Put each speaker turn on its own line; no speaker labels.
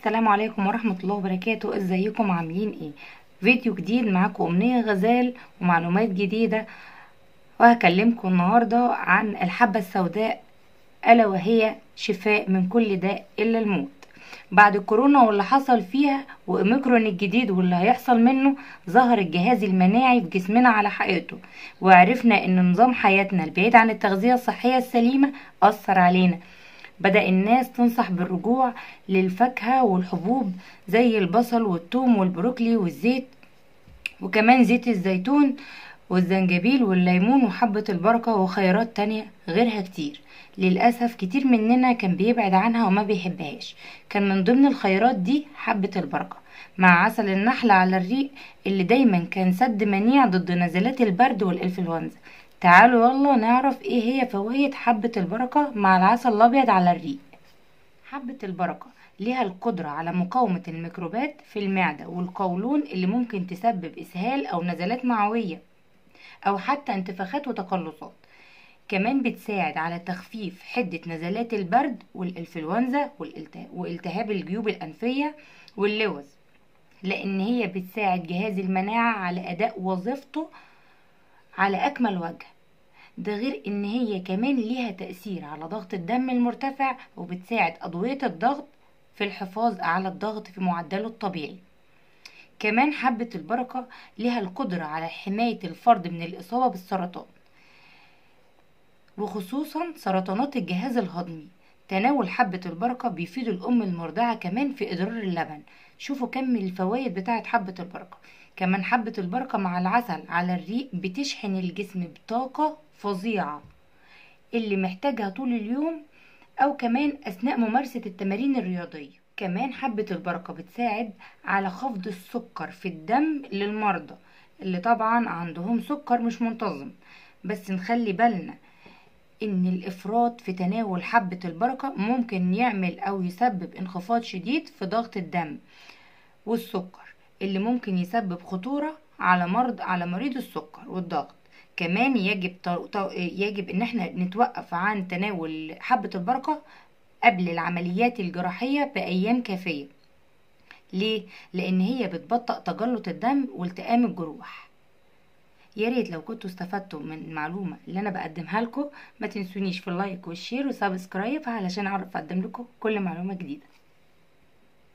السلام عليكم ورحمة الله وبركاته ازيكم عاملين ايه فيديو جديد معاكم أمنية غزال ومعلومات جديدة وهكلمكم النهاردة عن الحبة السوداء ألا وهي شفاء من كل داء إلا الموت بعد كورونا واللي حصل فيها وأوميكرون الجديد واللي هيحصل منه ظهر الجهاز المناعي في جسمنا على حقيقته وعرفنا ان نظام حياتنا البعيد عن التغذية الصحية السليمة أثر علينا بدأ الناس تنصح بالرجوع للفاكهة والحبوب زي البصل والثوم والبروكلي والزيت وكمان زيت الزيتون والزنجبيل والليمون وحبة البركة وخيرات تانية غيرها كتير للأسف كتير مننا كان بيبعد عنها وما بيحبهاش كان من ضمن الخيرات دي حبة البركة مع عسل النحل على الريق اللي دايما كان سد منيع ضد نزلات البرد والإنفلونزا تعالوا يلا نعرف ايه هي فوائد حبة البركة مع العسل الأبيض على الريق حبة البركة ليها القدرة على مقاومة الميكروبات في المعدة والقولون اللي ممكن تسبب إسهال أو نزلات معوية أو حتى انتفاخات وتقلصات كمان بتساعد على تخفيف حدة نزلات البرد والإنفلونزا والالتهاب الجيوب الأنفية واللوز لأن هي بتساعد جهاز المناعة على أداء وظيفته على أكمل وجه ده غير ان هي كمان ليها تأثير على ضغط الدم المرتفع وبتساعد أضوية الضغط في الحفاظ على الضغط في معدله الطبيعي كمان حبة البركة لها القدرة على حماية الفرد من الإصابة بالسرطان وخصوصا سرطانات الجهاز الهضمي تناول حبة البركة بيفيد الأم المرضعة كمان في إضرار اللبن شوفوا كم الفوائد بتاعة حبة البركة كمان حبة البركة مع العسل على الريق بتشحن الجسم بطاقة فظيعة اللي محتاجها طول اليوم أو كمان أثناء ممارسة التمارين الرياضية كمان حبة البركة بتساعد على خفض السكر في الدم للمرضى اللي طبعا عندهم سكر مش منتظم بس نخلي بالنا ان الافراط في تناول حبة البركة ممكن يعمل او يسبب انخفاض شديد في ضغط الدم والسكر اللي ممكن يسبب خطورة على مرض على مريض السكر والضغط كمان يجب يجب ان احنا نتوقف عن تناول حبة البركة قبل العمليات الجراحية بأيام كافية ليه؟ لأن هي بتبطئ تجلط الدم والتئام الجروح يا ريت لو كنتوا استفدتوا من المعلومة اللي أنا بقدمها لكم ما تنسونيش في اللايك والشير وسبسكرايب علشان أعرف أقدم لكم كل معلومة جديدة